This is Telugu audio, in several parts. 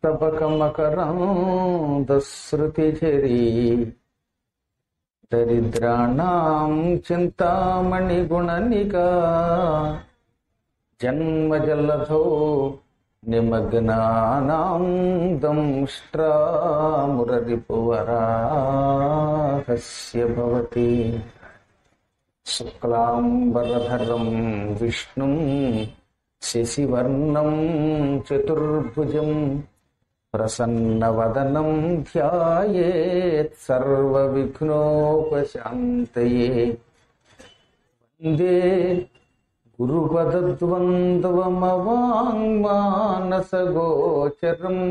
స్తబకమకరాంధశ్రుతిఝరీ దరిద్రాణం చింతామణిగుణనికా జన్మజలధో నిమగ్నానాం దంష్ట్రామురరిపువరాహస్య భవతి శుక్లాంబరధరం విష్ణుం శశివర్ణం చతుర్భుజం ప్రసన్నవదనం ధ్యాయేత్ సర్వవిఘ్నోపశాంతయే వందే గురుపదద్వంద్వమవాङ्మానసగోచరం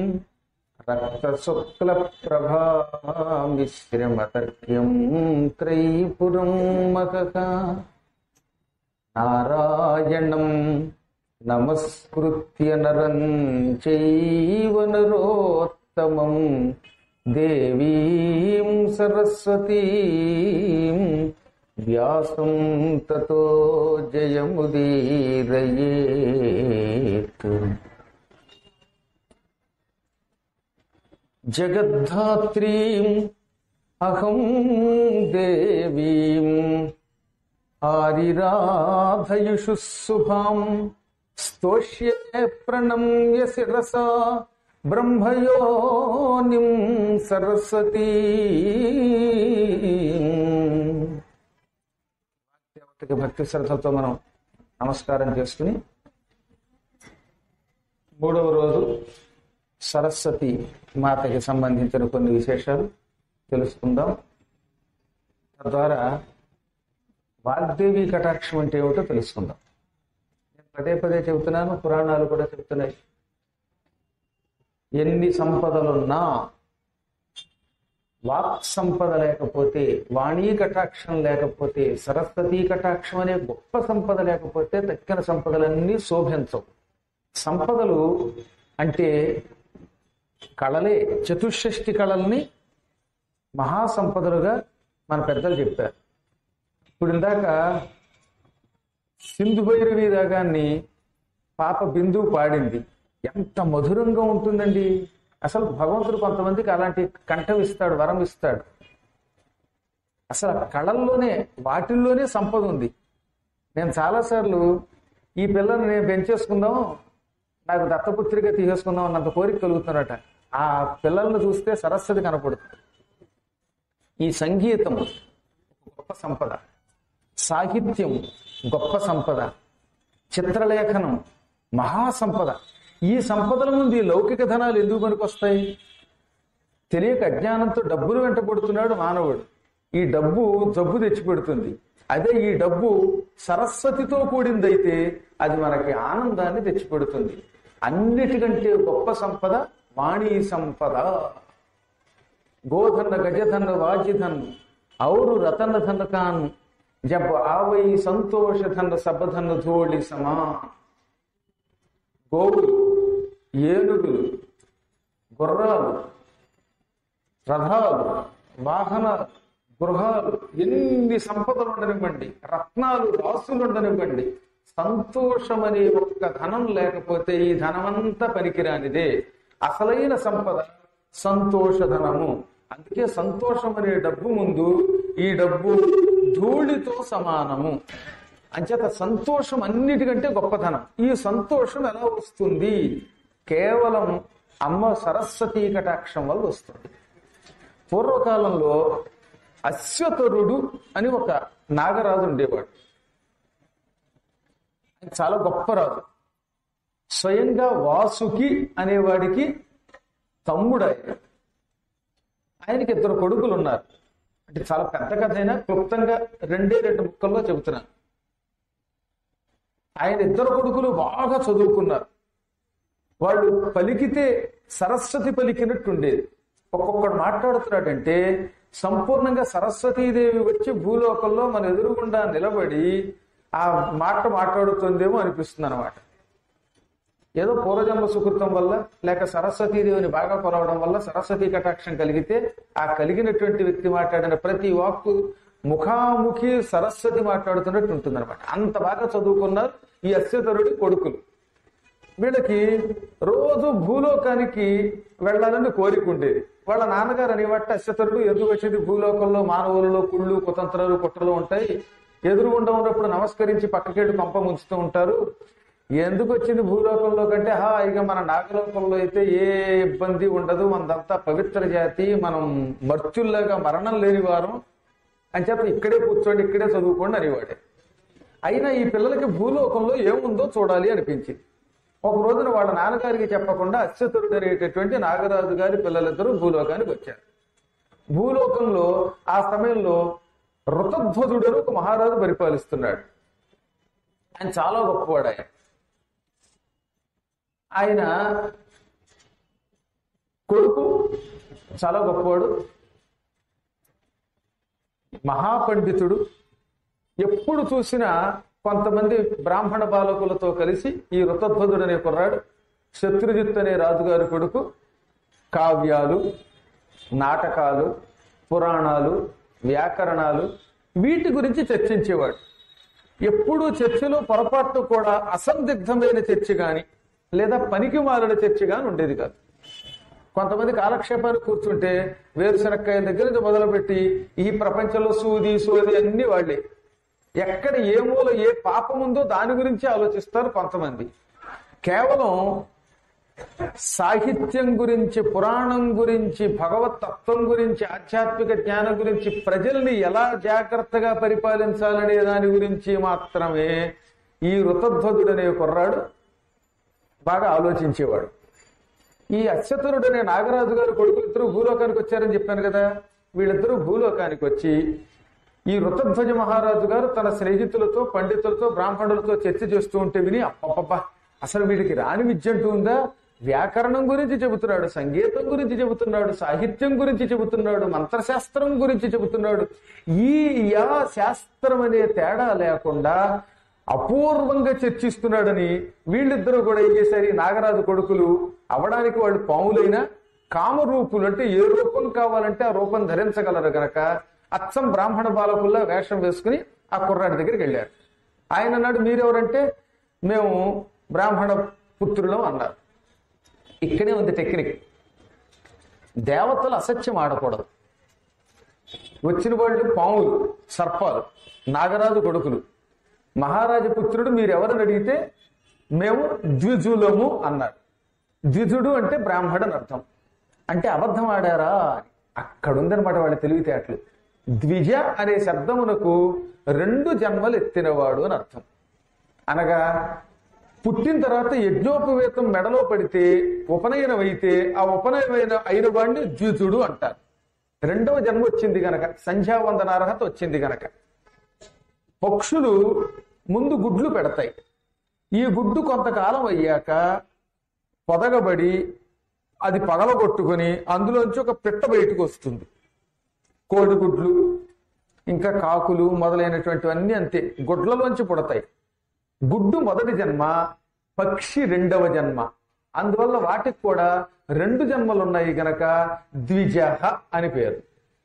రక్తశుక్లప్రభామిశ్రమతర్క్యం త్రైపురం మహక నారాయణం నమస్కృత్య నరం చైవ నరోత్తమం దేవీం సరస్వతీం వ్యాసం తతో జయముదీరయేత్ జగద్ధాత్రీం అహం దేవీం ఆరిరాధయుషు శుభాం స్తోష్యే ప్రణమ్య శిరసా బ్రహ్మయోనిం సరస్వతీ దేవతకి భక్తి శ్రద్ధలతో మనం నమస్కారం చేసుకుని మూడవ రోజు సరస్వతి మాతకి సంబంధించిన కొన్ని విశేషాలు తెలుసుకుందాం తద్వారా వాగ్దేవి కటాక్షం అంటే ఏమిటో తెలుసుకుందాం నేను పదే పదే చెబుతున్నాను పురాణాలు కూడా చెబుతున్నాయి ఎన్ని సంపదలున్నా వాక్ సంపద లేకపోతే వాణీ కటాక్షం లేకపోతే సరస్వతీ కటాక్షం అనే గొప్ప సంపద లేకపోతే తక్కిన సంపదలన్నీ శోభించవు సంపదలు అంటే కళలే చతుషష్టి కళల్ని మహాసంపదలుగా మన పెద్దలు చెప్పారు ఇప్పుడు ఇందాక సింధు భైరవి రాగాన్ని పాప బిందువు పాడింది ఎంత మధురంగా ఉంటుందండి అసలు భగవంతుడు కొంతమందికి అలాంటి కంఠం ఇస్తాడు వరం ఇస్తాడు అసలు ఆ కళల్లోనే వాటిల్లోనే సంపద ఉంది నేను చాలాసార్లు ఈ పిల్లల్ని నేను పెంచేసుకుందాం నాకు దత్తపుత్రిక తీసేసుకుందాం అన్నంత కోరిక కలుగుతున్నట ఆ పిల్లల్ని చూస్తే సరస్వతి కనపడుతుంది ఈ సంగీతం గొప్ప సంపద సాహిత్యం గొప్ప సంపద చిత్రలేఖనం మహాసంపద ఈ సంపదల ముందు ఈ లౌకిక ధనాలు ఎందుకు పనికొస్తాయి తెలియక అజ్ఞానంతో డబ్బులు వెంటబడుతున్నాడు మానవుడు ఈ డబ్బు జబ్బు తెచ్చిపెడుతుంది అదే ఈ డబ్బు సరస్వతితో కూడిందైతే అది మనకి ఆనందాన్ని తెచ్చిపెడుతుంది అన్నిటికంటే గొప్ప సంపద వాణీ సంపద గోధన్ గజధన్ వాజిధన్ ఔరు రతన ధన్ కాన్ జబ్ ఆవై సంతోషధన్ సబధన్ ధూళి సమా గోవులు ఏనుగులు గుర్రాలు రథాలు వాహనాలు గృహాలు ఎన్ని సంపదలు ఉండనివ్వండి రత్నాలు రాసులు ఉండనివ్వండి సంతోషం అనే ఒక్క ధనం లేకపోతే ఈ ధనమంతా పనికిరానిదే అసలైన సంపద సంతోష ధనము అందుకే సంతోషం అనే డబ్బు ముందు ఈ డబ్బు ధూళితో సమానము అంచేత సంతోషం అన్నిటికంటే గొప్పతనం ఈ సంతోషం ఎలా వస్తుంది కేవలం అమ్మ సరస్వతీ కటాక్షం వల్ల వస్తుంది పూర్వకాలంలో అశ్వతరుడు అని ఒక నాగరాజు ఉండేవాడు ఆయన చాలా గొప్ప రాజు స్వయంగా వాసుకి అనేవాడికి తమ్ముడు ఆయన ఆయనకి ఇద్దరు కొడుకులు ఉన్నారు అంటే చాలా పెద్ద కథ అయినా క్లుప్తంగా రెండే రెండు ముక్కల్లో చెబుతున్నాను ఆయన ఇద్దరు కొడుకులు బాగా చదువుకున్నారు వాళ్ళు పలికితే సరస్వతి పలికినట్టు ఉండేది ఒక్కొక్కడు మాట్లాడుతున్నాడంటే సంపూర్ణంగా సరస్వతీదేవి వచ్చి భూలోకంలో మన ఎదురుగుండా నిలబడి ఆ మాట మాట్లాడుతుందేమో అనిపిస్తుంది అనమాట ఏదో పూర్వజన్మ సుకృతం వల్ల లేక సరస్వతీదేవిని బాగా కొలవడం వల్ల సరస్వతీ కటాక్షం కలిగితే ఆ కలిగినటువంటి వ్యక్తి మాట్లాడిన ప్రతి వాక్కు ముఖాముఖి సరస్వతి మాట్లాడుతున్నట్టు ఉంటుంది అనమాట అంత బాగా చదువుకున్నారు ఈ అశ్వతరుడి కొడుకులు వీళ్ళకి రోజు భూలోకానికి వెళ్ళాలని కోరిక ఉండేది వాళ్ళ నాన్నగారు అనేవాట అశ్వతరుడు ఎందుకు వచ్చేది భూలోకంలో మానవులలో కుళ్ళు కుతంత్రాలు కుట్రలు ఉంటాయి ఎదురుగుండా ఉన్నప్పుడు నమస్కరించి పక్కకెళ్ళి పంప ముంచుతూ ఉంటారు ఎందుకు వచ్చింది భూలోకంలో కంటే హా ఇక మన నాగలోకంలో అయితే ఏ ఇబ్బంది ఉండదు మనదంతా పవిత్ర జాతి మనం మర్త్యుల్లాగా మరణం లేని వారం అని చెప్పి ఇక్కడే కూర్చోండి ఇక్కడే చదువుకోండి అనేవాడే అయినా ఈ పిల్లలకి భూలోకంలో ఏముందో చూడాలి అనిపించింది ఒక రోజున వాళ్ళ నాన్నగారికి చెప్పకుండా అశ్వతుడు అనేటటువంటి నాగరాజు గారి పిల్లలిద్దరూ భూలోకానికి వచ్చారు భూలోకంలో ఆ సమయంలో ఋతధ్వజుడు అని ఒక మహారాజు పరిపాలిస్తున్నాడు ఆయన చాలా గొప్పవాడు ఆయన ఆయన కొడుకు చాలా గొప్పవాడు మహాపండితుడు ఎప్పుడు చూసినా కొంతమంది బ్రాహ్మణ బాలకులతో కలిసి ఈ ఋతధ్వజుడు అనే కుర్రాడు శత్రుజిత్ అనే రాజుగారి కొడుకు కావ్యాలు నాటకాలు పురాణాలు వ్యాకరణాలు వీటి గురించి చర్చించేవాడు ఎప్పుడూ చర్చలో పొరపాటు కూడా అసందిగ్ధమైన చర్చ గాని లేదా పనికి మాలిన చర్చ గాని ఉండేది కాదు కొంతమంది కాలక్షేపానికి కూర్చుంటే వేరుశనక్కాయల దగ్గర నుంచి మొదలుపెట్టి ఈ ప్రపంచంలో సూది సోది అన్ని వాళ్ళే ఎక్కడ ఏ మూల ఏ పాపం ఉందో దాని గురించి ఆలోచిస్తారు కొంతమంది కేవలం సాహిత్యం గురించి పురాణం గురించి భగవత్ తత్వం గురించి ఆధ్యాత్మిక జ్ఞానం గురించి ప్రజల్ని ఎలా జాగ్రత్తగా పరిపాలించాలనే దాని గురించి మాత్రమే ఈ ఋతధ్వజుడనే కుర్రాడు బాగా ఆలోచించేవాడు ఈ అశ్వతరుడు అనే నాగరాజు గారు కొడుకు ఇద్దరు భూలోకానికి వచ్చారని చెప్పాను కదా వీళ్ళిద్దరూ భూలోకానికి వచ్చి ఈ ఋతధ్వజ మహారాజు గారు తన స్నేహితులతో పండితులతో బ్రాహ్మణులతో చర్చ చేస్తూ ఉంటే విని అప్పప్ప అసలు వీడికి రాని విద్య అంటూ ఉందా వ్యాకరణం గురించి చెబుతున్నాడు సంగీతం గురించి చెబుతున్నాడు సాహిత్యం గురించి చెబుతున్నాడు మంత్రశాస్త్రం గురించి చెబుతున్నాడు ఈ యా శాస్త్రం అనే తేడా లేకుండా అపూర్వంగా చర్చిస్తున్నాడని వీళ్ళిద్దరూ కూడా ఏం చేశారు ఈ నాగరాజు కొడుకులు అవడానికి వాళ్ళు పాములైనా కామరూపులు అంటే ఏ రూపం కావాలంటే ఆ రూపం ధరించగలరు గనక అచ్చం బ్రాహ్మణ బాలకుల్లా వేషం వేసుకుని ఆ కుర్రాడి దగ్గరికి వెళ్ళారు ఆయన అన్నాడు మీరెవరంటే మేము బ్రాహ్మణ పుత్రులం అన్నారు ఇక్కడే ఉంది టెక్నిక్ దేవతలు అసత్యం ఆడకూడదు వచ్చిన వాళ్ళు పాములు సర్పాలు నాగరాజు కొడుకులు మహారాజు పుత్రుడు మీరెవరని అడిగితే మేము ద్విజులము అన్నాడు ద్విజుడు అంటే బ్రాహ్మణుడు అని అర్థం అంటే అబద్ధం ఆడారా అని. అక్కడ ఉందన్నమాట వాళ్ళ తెలివితేటలు ద్విజ అనే శబ్దమునకు రెండు జన్మలు ఎత్తినవాడు అని అర్థం అనగా పుట్టిన తర్వాత యజ్ఞోపవేతం మెడలో పడితే ఉపనయనం అయితే ఆ ఉపనయన అయిన వాడిని ద్విజుడు అంటారు రెండవ జన్మ వచ్చింది గనక సంధ్యావందన అర్హత వచ్చింది గనక పక్షులు ముందు గుడ్లు పెడతాయి ఈ గుడ్డు కొంతకాలం అయ్యాక పొదగబడి అది పగలగొట్టుకొని అందులోంచి ఒక పిట్ట బయటకు వస్తుంది కోడిగుడ్లు ఇంకా కాకులు మొదలైనటువంటివన్నీ అంతే గుడ్లలోంచి పుడతాయి గుడ్డు మొదటి జన్మ పక్షి రెండవ జన్మ అందువల్ల వాటికి కూడా రెండు జన్మలు ఉన్నాయి గనక ద్విజహ అని పేరు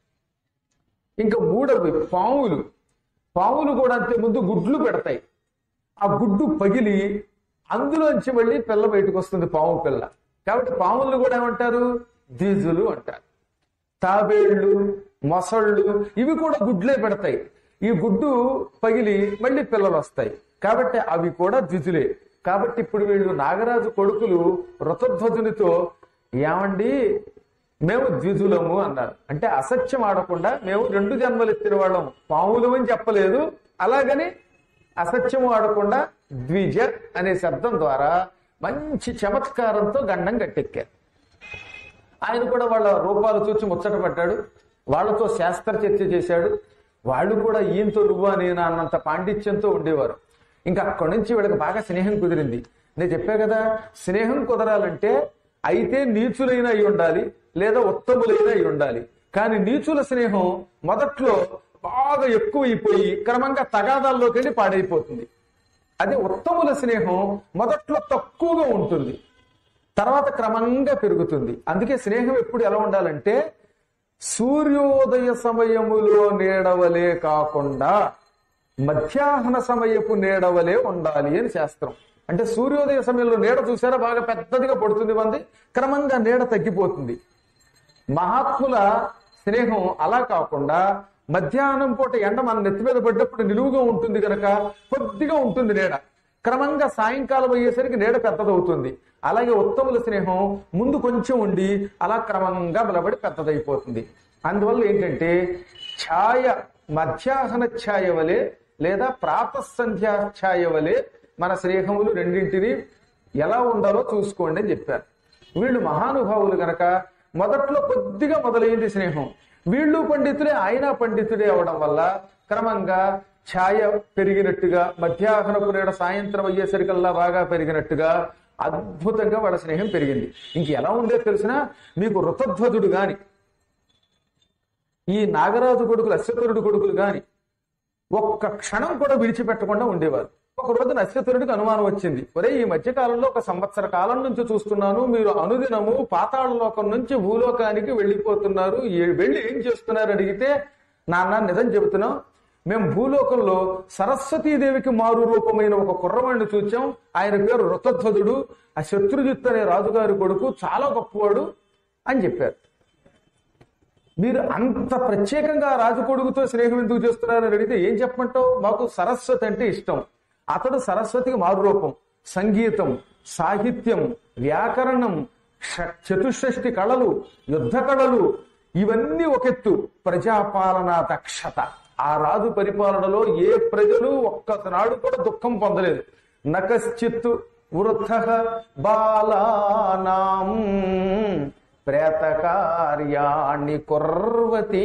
ఇంకా మూడవి పాములు పాములు కూడా అంతే ముందు గుడ్లు పెడతాయి ఆ గుడ్డు పగిలి అందులోంచి మళ్ళీ పిల్ల బయటకు వస్తుంది పాము పిల్ల కాబట్టి పాములను కూడా ఏమంటారు ద్విజులు అంటారు తాబేళ్లు మొసళ్ళు ఇవి కూడా గుడ్లే పెడతాయి ఈ గుడ్డు పగిలి మళ్ళీ పిల్లలు వస్తాయి కాబట్టి అవి కూడా ద్విజులే కాబట్టి ఇప్పుడు వీళ్ళు నాగరాజు కొడుకులు ఋతధ్వజునితో ఏమండి మేము ద్విజులము అన్నారు అంటే అసత్యం ఆడకుండా మేము రెండు జన్మలు ఎత్తిన వాళ్ళం పాములు అని చెప్పలేదు అలాగని అసత్యము ఆడకుండా ద్విజ అనే శబ్దం ద్వారా మంచి చమత్కారంతో గండం గట్టెక్కారు ఆయన కూడా వాళ్ళ రూపాలు చూసి ముచ్చట పడ్డాడు వాళ్ళతో శాస్త్ర చర్చ చేశాడు వాళ్ళు కూడా ఈయంతో నువ్వా నేను అన్నంత పాండిత్యంతో ఉండేవారు ఇంకా అక్కడి నుంచి వీళ్ళకి బాగా స్నేహం కుదిరింది నేను చెప్పా కదా స్నేహం కుదరాలంటే అయితే నీచులైన అయి ఉండాలి లేదా ఉత్తములైన అయి ఉండాలి కానీ నీచుల స్నేహం మొదట్లో బాగా ఎక్కువైపోయి క్రమంగా తగాదాల్లోకి వెళ్ళి పాడైపోతుంది అదే ఉత్తముల స్నేహం మొదట్లో తక్కువగా ఉంటుంది తర్వాత క్రమంగా పెరుగుతుంది అందుకే స్నేహం ఎప్పుడు ఎలా ఉండాలంటే సూర్యోదయ సమయములో నీడవలే కాకుండా మధ్యాహ్న సమయపు నీడవలే ఉండాలి అని శాస్త్రం అంటే సూర్యోదయ సమయంలో నీడ చూసారా బాగా పెద్దదిగా పడుతుంది మంది క్రమంగా నీడ తగ్గిపోతుంది మహాత్ముల స్నేహం అలా కాకుండా మధ్యాహ్నం పూట ఎండ మన నెత్తి మీద పడ్డప్పుడు నిలువుగా ఉంటుంది కనుక కొద్దిగా ఉంటుంది నీడ క్రమంగా సాయంకాలం అయ్యేసరికి నీడ పెద్దదవుతుంది అలాగే ఉత్తముల స్నేహం ముందు కొంచెం ఉండి అలా క్రమంగా బలపడి పెద్దదైపోతుంది అందువల్ల ఏంటంటే ఛాయ మధ్యాహ్న ఛాయ వలె లేదా ప్రాతసంధ్యా ఛాయ వలె మన స్నేహములు రెండింటిని ఎలా ఉండాలో చూసుకోండి అని చెప్పారు వీళ్ళు మహానుభావులు గనక మొదట్లో కొద్దిగా మొదలైంది స్నేహం వీళ్ళు పండితులే ఆయన పండితుడే అవడం వల్ల క్రమంగా ఛాయ పెరిగినట్టుగా మధ్యాహ్నపు నేడ సాయంత్రం అయ్యేసరికల్లా బాగా పెరిగినట్టుగా అద్భుతంగా వాళ్ళ స్నేహం పెరిగింది ఇంక ఎలా ఉందో తెలిసినా మీకు ఋతధ్వజుడు గాని ఈ నాగరాజు కొడుకులు అశ్వతరుడు కొడుకులు గాని ఒక్క క్షణం కూడా విడిచిపెట్టకుండా ఉండేవారు ఒక రోజు నశ్వతుడికి అనుమానం వచ్చింది ఒరే ఈ మధ్య కాలంలో ఒక సంవత్సర కాలం నుంచి చూస్తున్నాను మీరు అనుదినము పాతాళ లోకం నుంచి భూలోకానికి వెళ్ళిపోతున్నారు ఏ- వెళ్ళి ఏం చేస్తున్నారు అడిగితే నాన్న నిజం చెబుతున్నాం మేము భూలోకంలో సరస్వతీదేవికి మారు రూపమైన ఒక కుర్రవాణ్ణి చూచాం ఆయన పేరు ఋతధ్వజుడు ఆ శత్రుజిత్ అనే రాజుగారి కొడుకు చాలా గొప్పవాడు అని చెప్పారు మీరు అంత ప్రత్యేకంగా ఆ రాజు కొడుకుతో స్నేహం ఎందుకు చేస్తున్నారని అడిగితే ఏం చెప్పమంటావు మాకు సరస్వతి అంటే ఇష్టం అతడు సరస్వతికి మారు రూపం సంగీతం సాహిత్యం వ్యాకరణం ష- చతుషష్టి కళలు యుద్ధ కళలు ఇవన్నీ ఒకెత్తు ప్రజాపాలన దక్షత ఆ రాజు పరిపాలనలో ఏ ప్రజలు ఒక్కనాడు కూడా దుఃఖం పొందలేదు నకశ్చిత్తు వృద్ధ బాలానాం ప్రేతకార్యాణి కుర్వతి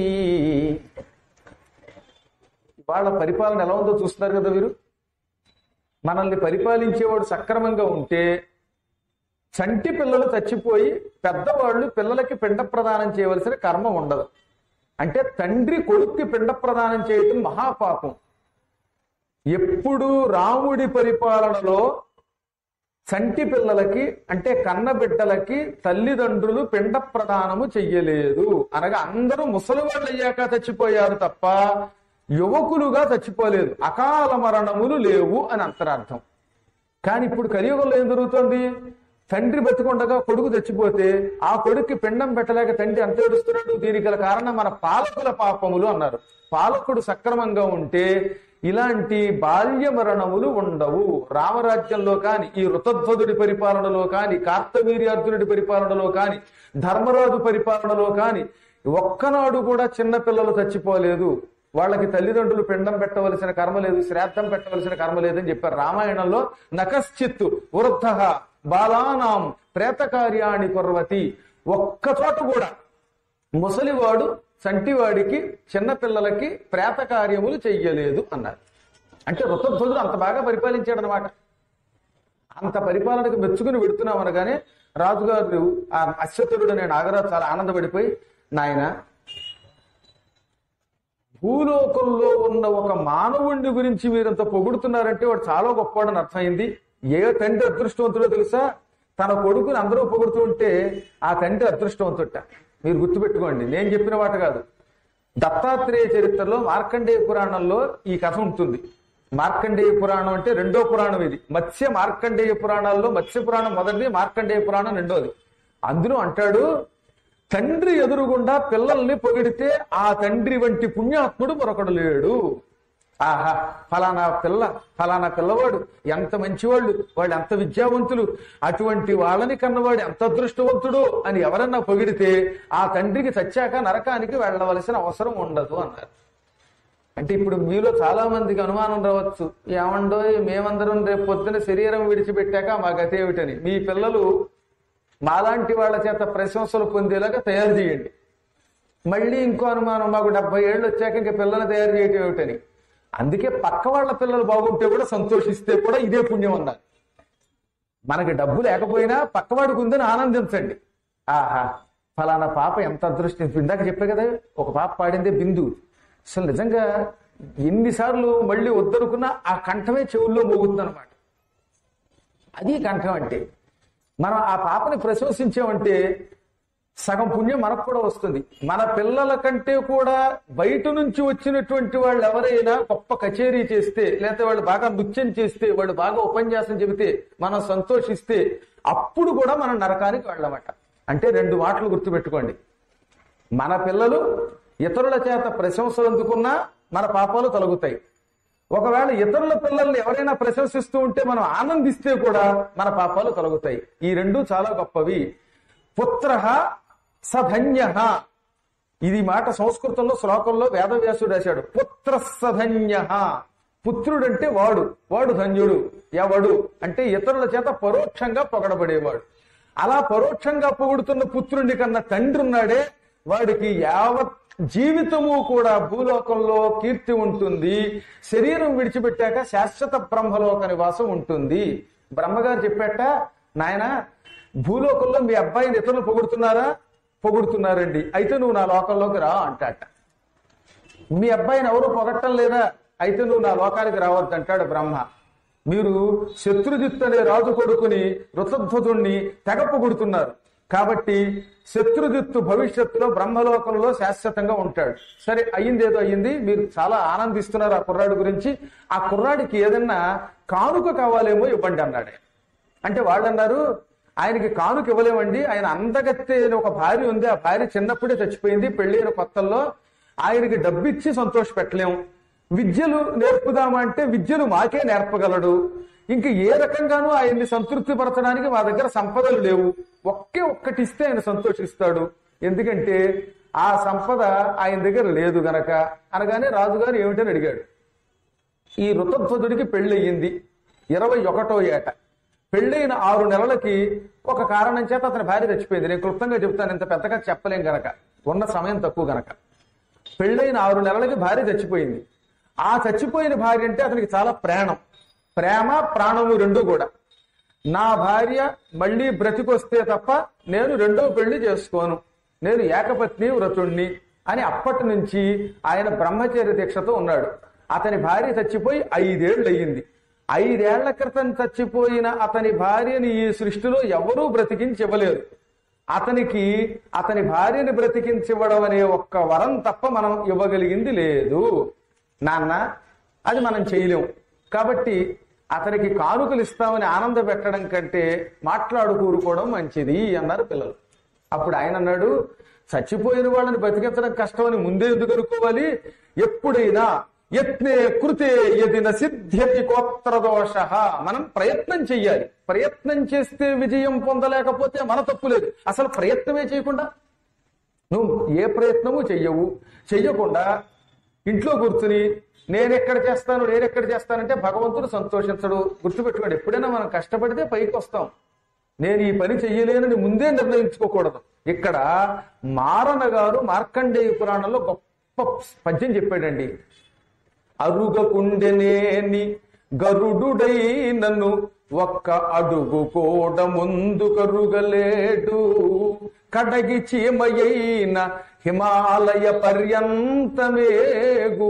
వాళ్ళ పరిపాలన ఎలా ఉందో చూస్తున్నారు కదా మీరు మనల్ని పరిపాలించేవాడు సక్రమంగా ఉంటే చంటి పిల్లలు చచ్చిపోయి పెద్దవాళ్ళు పిల్లలకి పిండ ప్రదానం చేయవలసిన కర్మ ఉండదు అంటే తండ్రి కొడుక్కి పిండ ప్రదానం చేయటం మహాపాపం ఎప్పుడు రాముడి పరిపాలనలో చంటి పిల్లలకి అంటే కన్న బిడ్డలకి తల్లిదండ్రులు పిండ ప్రదానము చెయ్యలేదు అనగా అందరూ ముసలి వాళ్ళు అయ్యాక చచ్చిపోయారు తప్ప యువకులుగా చచ్చిపోలేదు అకాల మరణములు లేవు అని అంతరార్థం కానీ ఇప్పుడు కలియుగంలో ఏం జరుగుతోంది తండ్రి బతికొండగా కొడుకు చచ్చిపోతే ఆ కొడుక్కి పిండం పెట్టలేక తండ్రి అంత ఏడుస్తున్నాడు దీనికి గల కారణం మన పాలకుల పాపములు అన్నారు పాలకుడు సక్రమంగా ఉంటే ఇలాంటి బాల్య మరణములు ఉండవు రామరాజ్యంలో కాని ఈ ఋతధ్వదుడి పరిపాలనలో కాని కార్తవీర్యార్జునుడి పరిపాలనలో కాని ధర్మరాజు పరిపాలనలో కాని ఒక్కనాడు కూడా చిన్న పిల్లలు చచ్చిపోలేదు వాళ్ళకి తల్లిదండ్రులు పిండం పెట్టవలసిన కర్మ లేదు శ్రాద్ధం పెట్టవలసిన కర్మ లేదని చెప్పారు రామాయణంలో నకశ్చిత్తు వృద్ధ బాలానాం ప్రేతకార్యాణి కుర్వతి ఒక్క చోట కూడా ముసలివాడు చంటివాడికి చిన్నపిల్లలకి ప్రేత కార్యములు చెయ్యలేదు అన్నారు అంటే ఋతధ్వజుడు అంత బాగా పరిపాలించాడు అనమాట అంత పరిపాలనకు మెచ్చుకుని పెడుతున్నాం అనగానే రాజుగారు ఆ అశ్వతుడు అనే నాగరాజు చాలా ఆనందపడిపోయి నాయన భూలోకంలో ఉన్న ఒక మానవుణ్ణి గురించి మీరంత పొగుడుతున్నారంటే వాడు చాలా గొప్పవాడని అర్థమైంది ఏ తండ్రి అదృష్టవంతుడో తెలుసా తన కొడుకుని అందరూ పొగుడుతూ ఉంటే ఆ తండ్రి అదృష్టవంతుట మీరు గుర్తుపెట్టుకోండి నేను చెప్పిన మాట కాదు దత్తాత్రేయ చరిత్రలో మార్కండేయ పురాణంలో ఈ కథ ఉంటుంది మార్కండేయ పురాణం అంటే రెండో పురాణం ఇది మత్స్య మార్కండేయ పురాణాల్లో మత్స్య పురాణం మొదటిది మార్కండేయ పురాణం రెండోది అందులో అంటాడు తండ్రి ఎదురుగుండా పిల్లల్ని పొగిడితే ఆ తండ్రి వంటి పుణ్యాత్ముడు మరొకడు లేడు ఆహా ఫలానా పిల్ల ఫలానా పిల్లవాడు ఎంత మంచివాళ్ళు వాళ్ళు ఎంత విద్యావంతులు అటువంటి వాళ్ళని కన్నవాడు ఎంత అదృష్టవంతుడు అని ఎవరన్నా పొగిడితే ఆ తండ్రికి చచ్చాక నరకానికి వెళ్ళవలసిన అవసరం ఉండదు అన్నారు అంటే ఇప్పుడు మీలో చాలా మందికి అనుమానం రావచ్చు ఏమండో మేమందరం రేపు పొద్దున శరీరం విడిచిపెట్టాక మా గతి ఏమిటని మీ పిల్లలు మాలాంటి వాళ్ళ చేత ప్రశంసలు పొందేలాగా తయారు చేయండి మళ్ళీ ఇంకో అనుమానం మాకు డెబ్బై ఏళ్ళు వచ్చాక ఇంక పిల్లల్ని తయారు చేయటం ఏమిటని అందుకే పక్క వాళ్ళ పిల్లలు బాగుంటే కూడా సంతోషిస్తే కూడా ఇదే పుణ్యం అన్నారు మనకి డబ్బు లేకపోయినా పక్కవాడికి ఉందని ఆనందించండి ఆహా ఫలానా పాప ఎంత అదృష్టం ఇందాక చెప్పే కదా ఒక పాప పాడిందే బిందు అసలు నిజంగా ఎన్నిసార్లు మళ్ళీ వద్దనుకున్నా ఆ కంఠమే చెవుల్లో మోగుతుంది అనమాట అది కంఠం అంటే మనం ఆ పాపని ప్రశంసించామంటే సగం పుణ్యం మనకు కూడా వస్తుంది మన పిల్లల కంటే కూడా బయట నుంచి వచ్చినటువంటి వాళ్ళు ఎవరైనా గొప్ప కచేరీ చేస్తే లేకపోతే వాళ్ళు బాగా నృత్యం చేస్తే వాళ్ళు బాగా ఉపన్యాసం చెబితే మనం సంతోషిస్తే అప్పుడు కూడా మనం నరకానికి వెళ్ళమట అంటే రెండు మాటలు గుర్తుపెట్టుకోండి మన పిల్లలు ఇతరుల చేత ప్రశంసలు అందుకున్నా మన పాపాలు తొలగుతాయి ఒకవేళ ఇతరుల పిల్లల్ని ఎవరైనా ప్రశంసిస్తూ ఉంటే మనం ఆనందిస్తే కూడా మన పాపాలు తొలగుతాయి ఈ రెండు చాలా గొప్పవి పుత్ర సధన్య ఇది మాట సంస్కృతంలో శ్లోకంలో వేదవ్యాసుడు రాశాడు పుత్ర సధన్య పుత్రుడంటే వాడు వాడు ధన్యుడు ఎవడు అంటే ఇతరుల చేత పరోక్షంగా పొగడబడేవాడు అలా పరోక్షంగా పొగుడుతున్న పుత్రుడి కన్నా తండ్రి ఉన్నాడే వాడికి యావత్ జీవితము కూడా భూలోకంలో కీర్తి ఉంటుంది శరీరం విడిచిపెట్టాక శాశ్వత బ్రహ్మలోక నివాసం ఉంటుంది బ్రహ్మగారు చెప్పాట నాయన భూలోకంలో మీ అబ్బాయిని ఇతరులు పొగుడుతున్నారా పొగుడుతున్నారండి అయితే నువ్వు నా లోకంలోకి రా అంటాట మీ అబ్బాయిని ఎవరు పొగట్టం లేదా అయితే నువ్వు నా లోకానికి రావద్దు అంటాడు బ్రహ్మ మీరు శత్రుజిత్ అనే రాజు కొడుకుని ఋతధ్వజుణ్ణి తెగ పొగుడుతున్నారు కాబట్టి శత్రుజిత్తు భవిష్యత్తులో బ్రహ్మలోకంలో శాశ్వతంగా ఉంటాడు సరే అయ్యింది ఏదో అయ్యింది మీరు చాలా ఆనందిస్తున్నారు ఆ కుర్రాడి గురించి ఆ కుర్రాడికి ఏదన్నా కానుక కావాలేమో ఇవ్వండి అన్నాడు ఆయన. అంటే వాళ్ళు అన్నారు ఆయనకి కానుక ఇవ్వలేమండి ఆయన అందగత్తె అని ఒక భార్య ఉంది ఆ భార్య చిన్నప్పుడే చచ్చిపోయింది పెళ్ళైన కొత్తల్లో ఆయనకి డబ్బిచ్చి సంతోష పెట్టలేము విద్యలు నేర్పుదామంటే విద్యలు మాకే నేర్పగలడు ఇంక ఏ రకంగానూ ఆయన్ని సంతృప్తి పరచడానికి మా దగ్గర సంపదలు లేవు ఒకే ఒక్కటి ఇస్తే ఆయన సంతోషిస్తాడు ఎందుకంటే ఆ సంపద ఆయన దగ్గర లేదు గనక అనగానే రాజుగారు ఏమిటని అడిగాడు ఈ ఋతధ్వజుడికి పెళ్ళయింది ఇరవై ఒకటో ఏట పెళ్ళైన ఆరు నెలలకి ఒక కారణం చేత అతని భార్య చచ్చిపోయింది నేను క్లుప్తంగా చెప్తాను ఇంత పెద్దగా చెప్పలేం గనక ఉన్న సమయం తక్కువ గనక పెళ్ళైన ఆరు నెలలకి భార్య చచ్చిపోయింది ఆ చచ్చిపోయిన భార్య అంటే అతనికి చాలా ప్రాణం ప్రేమ ప్రాణము రెండు కూడా నా భార్య మళ్ళీ బ్రతికొస్తే తప్ప నేను రెండో పెళ్లి చేసుకోను నేను ఏకపత్ని వ్రతుణ్ణి అని అప్పటి నుంచి ఆయన బ్రహ్మచర్య దీక్షతో ఉన్నాడు అతని భార్య చచ్చిపోయి ఐదేళ్లు అయ్యింది ఐదేళ్ల క్రితం చచ్చిపోయిన అతని భార్యని ఈ సృష్టిలో ఎవరూ బ్రతికించివ్వలేరు అతనికి అతని భార్యని బ్రతికించివ్వడం అనే ఒక్క వరం తప్ప మనం ఇవ్వగలిగింది లేదు నాన్న అది మనం చేయలేం కాబట్టి అతనికి కానుకలు ఇస్తామని ఆనంద పెట్టడం కంటే మాట్లాడు కూరుకోవడం మంచిది అన్నారు పిల్లలు అప్పుడు ఆయన అన్నాడు చచ్చిపోయిన వాళ్ళని బతికించడం కష్టమని ముందే ఎందుకు అనుకోవాలి ఎప్పుడైనా యత్నే కృతే యదిన సిద్ధ్యతి కోత్ర దోష మనం ప్రయత్నం చెయ్యాలి ప్రయత్నం చేస్తే విజయం పొందలేకపోతే మన తప్పు లేదు అసలు ప్రయత్నమే చేయకుండా నువ్వు ఏ ప్రయత్నము చెయ్యవు చెయ్యకుండా ఇంట్లో కూర్చుని నేనెక్కడ చేస్తాను నేనెక్కడ చేస్తానంటే భగవంతుడు సంతోషించడు గుర్తుపెట్టుకోండి ఎప్పుడైనా మనం కష్టపడితే పైకి వస్తాం నేను ఈ పని చెయ్యలేనని ముందే నిర్ణయించుకోకూడదు ఇక్కడ మారణ గారు మార్కండేయ పురాణంలో గొప్ప పద్యం చెప్పాడండి అరుగకుండెనేని గరుడుడై నన్ను ఒక్క అడుగు కూడా ముందు కరుగలేడు కడగి చీమయైన హిమాలయ పర్యంతమేగు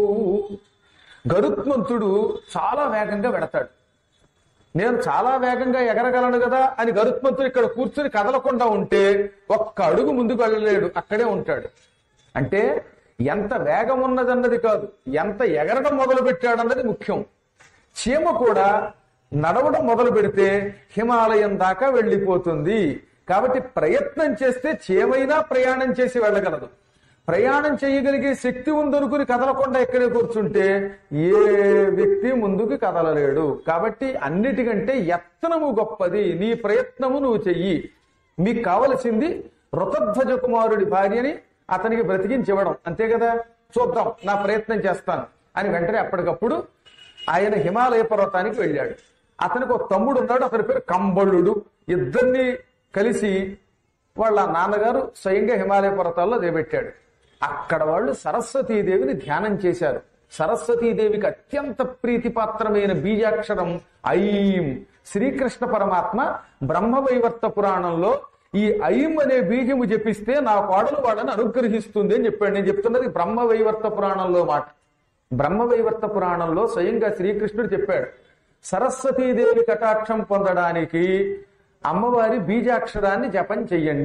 గరుత్మంతుడు చాలా వేగంగా వెడతాడు నేను చాలా వేగంగా ఎగరగలను కదా అని గరుత్మంతుడు ఇక్కడ కూర్చుని కదలకుండా ఉంటే ఒక్క అడుగు ముందుకు వెళ్ళలేడు అక్కడే ఉంటాడు అంటే ఎంత వేగం ఉన్నదన్నది కాదు ఎంత ఎగరడం మొదలు పెట్టాడన్నది ముఖ్యం చీమ కూడా నడవడం మొదలు పెడితే హిమాలయం దాకా వెళ్ళిపోతుంది కాబట్టి ప్రయత్నం చేస్తే చీమైనా ప్రయాణం చేసి వెళ్ళగలదు ప్రయాణం చేయగలిగే శక్తి ఉందనుకుని కదలకుండా ఎక్కడే కూర్చుంటే ఏ వ్యక్తి ముందుకు కదలలేడు కాబట్టి అన్నిటికంటే యత్నము గొప్పది నీ ప్రయత్నము నువ్వు చెయ్యి మీకు కావలసింది ఋతధ్వజ కుమారుడి భార్యని అతనికి బ్రతికించివ్వడం అంతే కదా చూద్దాం నా ప్రయత్నం చేస్తాను అని వెంటనే అప్పటికప్పుడు ఆయన హిమాలయ పర్వతానికి వెళ్ళాడు అతనికి ఒక తమ్ముడు ఉన్నాడు అతని పేరు కంబళుడు ఇద్దరిని కలిసి వాళ్ళ నాన్నగారు స్వయంగా హిమాలయ పర్వతాల్లో దేబెట్టాడు అక్కడ వాళ్ళు సరస్వతీదేవిని ధ్యానం చేశారు సరస్వతీదేవికి అత్యంత ప్రీతిపాత్రమైన బీజాక్షరం ఐం శ్రీకృష్ణ పరమాత్మ బ్రహ్మవైవర్త పురాణంలో ఈ ఐం అనే బీజము జపిస్తే నా కోడలు వాళ్ళని అనుగ్రహిస్తుంది అని చెప్పాడు నేను చెప్తున్నది బ్రహ్మవైవర్త పురాణంలో మాట బ్రహ్మవైవర్త పురాణంలో స్వయంగా శ్రీకృష్ణుడు చెప్పాడు సరస్వతీదేవి కటాక్షం పొందడానికి అమ్మవారి బీజాక్షరాన్ని జపం చెయ్యండి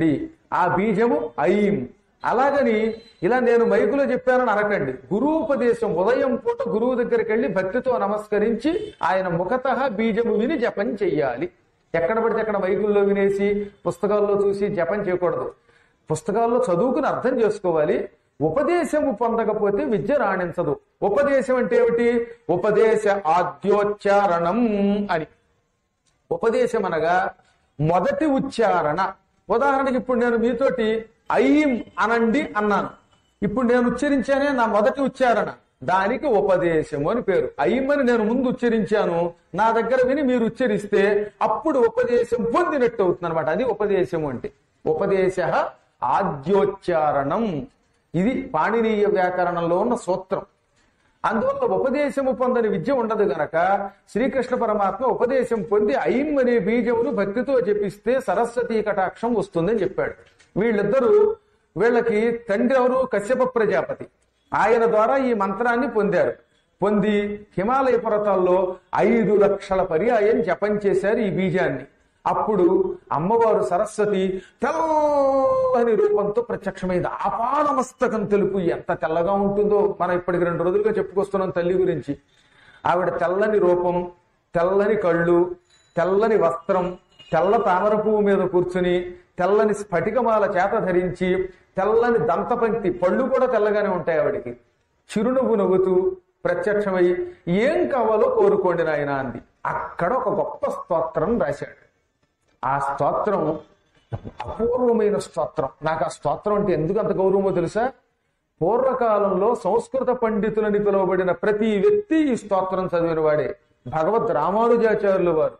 ఆ బీజము ఐం అలాగని ఇలా నేను మైకులో చెప్పానని అనకండి గురూపదేశం ఉదయం పూట గురువు దగ్గరికి వెళ్ళి భక్తితో నమస్కరించి ఆయన ముఖత బీజము విని జపం చెయ్యాలి ఎక్కడ పడితే అక్కడ మైకుల్లో వినేసి పుస్తకాల్లో చూసి జపం చేయకూడదు పుస్తకాల్లో చదువుకుని అర్థం చేసుకోవాలి ఉపదేశము పొందకపోతే విద్య రాణించదు ఉపదేశం అంటే ఏమిటి ఉపదేశ ఆద్యోచ్చారణం అని ఉపదేశం అనగా మొదటి ఉచ్చారణ ఉదాహరణకి ఇప్పుడు నేను మీతోటి ఐం అనండి అన్నాను ఇప్పుడు నేను ఉచ్చరించానే నా మొదటి ఉచ్చారణ దానికి ఉపదేశము అని పేరు ఐం అని నేను ముందు ఉచ్చరించాను నా దగ్గర విని మీరు ఉచ్చరిస్తే అప్పుడు ఉపదేశం పొందినట్టు అవుతుంది అనమాట అది ఉపదేశము అంటే ఉపదేశ ఆద్యోచ్చారణం ఇది పాణినీయ వ్యాకరణంలో ఉన్న సూత్రం అందువల్ల ఉపదేశము పొందని విద్య ఉండదు గనక శ్రీకృష్ణ పరమాత్మ ఉపదేశం పొంది ఐం అనే బీజమును భక్తితో జపిస్తే సరస్వతీ కటాక్షం వస్తుందని చెప్పాడు వీళ్ళిద్దరూ వీళ్ళకి తండ్రి ఎవరు కశ్యప ప్రజాపతి ఆయన ద్వారా ఈ మంత్రాన్ని పొందారు పొంది హిమాలయ పర్వతాల్లో ఐదు లక్షల పర్యాయం జపం చేశారు ఈ బీజాన్ని అప్పుడు అమ్మవారు సరస్వతి తెల్లని రూపంతో ప్రత్యక్షమైంది అపానమస్తకం తెలుపు ఎంత తెల్లగా ఉంటుందో మనం ఇప్పటికి రెండు రోజులుగా చెప్పుకొస్తున్నాం తల్లి గురించి ఆవిడ తెల్లని రూపం తెల్లని కళ్ళు తెల్లని వస్త్రం తెల్ల తామర పువ్వు మీద కూర్చుని తెల్లని స్ఫటికమాల చేత ధరించి తెల్లని దంతపంక్తి పళ్ళు కూడా తెల్లగానే ఉంటాయి ఆవిడికి చిరునవ్వు నవ్వుతూ ప్రత్యక్షమై ఏం కావాలో కోరుకోండి నాయన అంది అక్కడ ఒక గొప్ప స్తోత్రం రాశాడు ఆ స్తోత్రం అపూర్వమైన స్తోత్రం నాకు ఆ స్తోత్రం అంటే ఎందుకు అంత గౌరవమో తెలుసా పూర్వకాలంలో సంస్కృత పండితులని పిలువబడిన ప్రతి వ్యక్తి ఈ స్తోత్రం చదివిన వాడే భగవద్ రామానుజాచార్యుల వారు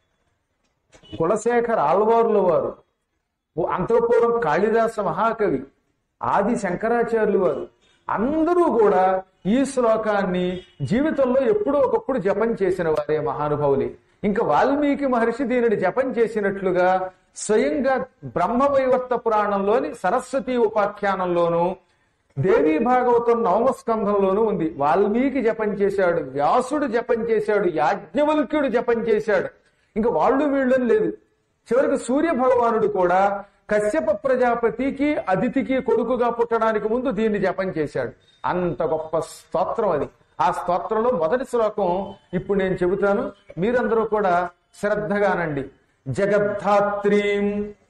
కులశేఖర్ ఆళ్వారుల వారు ఓ అంతఃపూర్వం కాళిదాస మహాకవి ఆది శంకరాచార్యులు వారు అందరూ కూడా ఈ శ్లోకాన్ని జీవితంలో ఎప్పుడో ఒకప్పుడు జపం చేసిన వారే మహానుభావులే ఇంకా వాల్మీకి మహర్షి దీనిని జపం చేసినట్లుగా స్వయంగా బ్రహ్మవైవర్త పురాణంలోని సరస్వతి ఉపాఖ్యానంలోను దేవీ భాగవతం నవమ స్కంధంలోనూ ఉంది వాల్మీకి జపం చేశాడు వ్యాసుడు జపం చేశాడు యాజ్ఞవల్క్యుడు జపం చేశాడు ఇంకా వాళ్ళు వీళ్ళని లేదు చివరికి సూర్య భగవానుడు కూడా కశ్యప ప్రజాపతికి అదితికి కొడుకుగా పుట్టడానికి ముందు దీన్ని జపం చేశాడు అంత గొప్ప స్తోత్రం అది ఆ స్తోత్రంలో మొదటి శ్లోకం ఇప్పుడు నేను చెబుతాను మీరందరూ కూడా శ్రద్ధగానండి జగద్ధాత్రీం